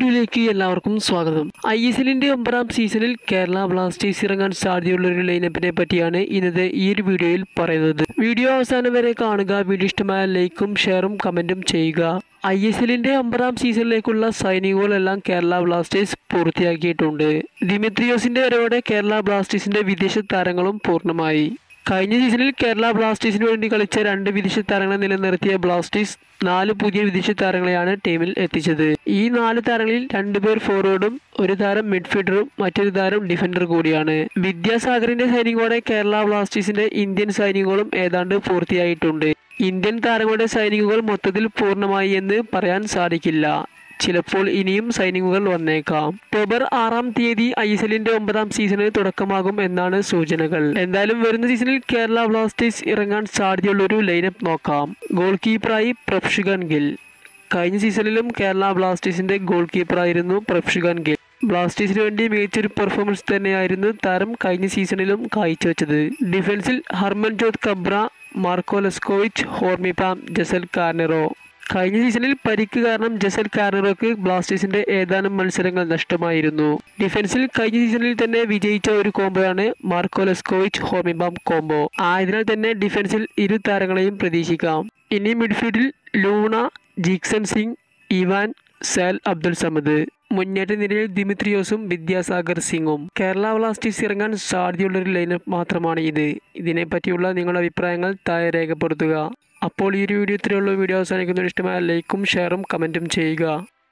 വീഡിയോയിലേക്ക് എല്ലാവർക്കും സ്വാഗതം ഐ എസ് എല്ലിന്റെ ഒമ്പതാം സീസണിൽ കേരള ബ്ലാസ്റ്റേഴ്സ് ഇറങ്ങാൻ സാധ്യതയുള്ള ഒരു ലൈനപ്പിനെ പറ്റിയാണ് ഇന്നത്തെ ഈ ഒരു വീഡിയോയിൽ പറയുന്നത് വീഡിയോ അവസാനം വരെ കാണുക വീഡിയോ ഇഷ്ടമായ ലൈക്കും ഷെയറും കമന്റും ചെയ്യുക ഐ എസ് എല്ലിന്റെ ഒമ്പതാം സീസണിലേക്കുള്ള സൈനികങ്ങളെല്ലാം കേരള ബ്ലാസ്റ്റേഴ്സ് പൂർത്തിയാക്കിയിട്ടുണ്ട് ദിമിത്രിയോസിന്റെ വരവോടെ കേരള ബ്ലാസ്റ്റേഴ്സിന്റെ വിദേശ താരങ്ങളും പൂർണ്ണമായി കഴിഞ്ഞ സീസണിൽ കേരള ബ്ലാസ്റ്റേഴ്സിന് വേണ്ടി കളിച്ച രണ്ട് വിദേശ താരങ്ങളെ നിലനിർത്തിയ ബ്ലാസ്റ്റേഴ്സ് നാല് പുതിയ വിദേശ താരങ്ങളെയാണ് ടീമിൽ എത്തിച്ചത് ഈ നാല് താരങ്ങളിൽ രണ്ടുപേർ ഫോർവേഡും ഒരു താരം മിഡ്ഫീൽഡറും മറ്റൊരു താരം ഡിഫൻഡർ കൂടിയാണ് വിദ്യാസാഗറിന്റെ സൈനികോടെ കേരള ബ്ലാസ്റ്റേഴ്സിന്റെ ഇന്ത്യൻ സൈനികങ്ങളും ഏതാണ്ട് പൂർത്തിയായിട്ടുണ്ട് ഇന്ത്യൻ താരങ്ങളുടെ സൈനികങ്ങൾ മൊത്തത്തിൽ പൂർണ്ണമായി എന്ന് പറയാൻ സാധിക്കില്ല ചിലപ്പോൾ ഇനിയും സൈനികങ്ങൾ വന്നേക്കാം ഒക്ടോബർ ആറാം തീയതി ഐ എസ് എല്ലിന്റെ ഒമ്പതാം സീസണിന് തുടക്കമാകും എന്നാണ് സൂചനകൾ എന്തായാലും വരുന്ന സീസണിൽ കേരള ബ്ലാസ്റ്റേഴ്സ് ഇറങ്ങാൻ സാധ്യതയുള്ള ഒരു ലൈനപ്പ് നോക്കാം ഗോൾ കീപ്പറായി പ്രഫ്ഷുഗൻ ഗിൽ കഴിഞ്ഞ സീസണിലും കേരള ബ്ലാസ്റ്റേഴ്സിന്റെ ഗോൾ കീപ്പറായിരുന്നു പ്രഫ്ഷുഗൻ ഗിൽ ബ്ലാസ്റ്റേഴ്സിന് വേണ്ടി മികച്ചൊരു പെർഫോമൻസ് തന്നെയായിരുന്നു താരം കഴിഞ്ഞ സീസണിലും കാഴ്ചവെച്ചത് ഡിഫൻസിൽ Harmanjot Khabra Marco Leskovic Hormipam Jessel Carneiro കഴിഞ്ഞ സീസണിൽ പരിക്ക് കാരണം ജസൽ കാർണറോക്ക് ബ്ലാസ്റ്റേഴ്സിന്റെ ഏതാനും മത്സരങ്ങൾ നഷ്ടമായിരുന്നു ഡിഫൻസിൽ കഴിഞ്ഞ സീസണിൽ തന്നെ വിജയിച്ച ഒരു കോംബോയാണ് മാർക്കോ ലെസ്കോവിച്ച് ഹോമിബാം കോംബോ ആയതിനാൽ തന്നെ ഡിഫൻസിൽ ഇരു താരങ്ങളെയും പ്രതീക്ഷിക്കാം ഇനി മിഡ്ഫീൽഡിൽ ലൂണ ജീക്സൺ സിംഗ് ഇവാൻ സാൽ അബ്ദുൽ സമദ് മുന്നേറ്റ നിരയിൽ ദിമിത്രിയോസും വിദ്യാസാഗർ സിംഗും കേരള ബ്ലാസ്റ്റേഴ്സ് ഇറങ്ങാൻ സാധ്യതയുള്ളൊരു ലൈനപ്പ് മാത്രമാണ് ഇത് ഇതിനെപ്പറ്റിയുള്ള നിങ്ങളുടെ അഭിപ്രായങ്ങൾ താഴെ രേഖപ്പെടുത്തുക അപ്പോൾ ഈ ഒരു വീഡിയോ ഇത്രയുള്ള വീഡിയോ അവസാനിക്കുന്ന ഇഷ്ടമായ ലൈക്കും ഷെയറും കമൻറ്റും ചെയ്യുക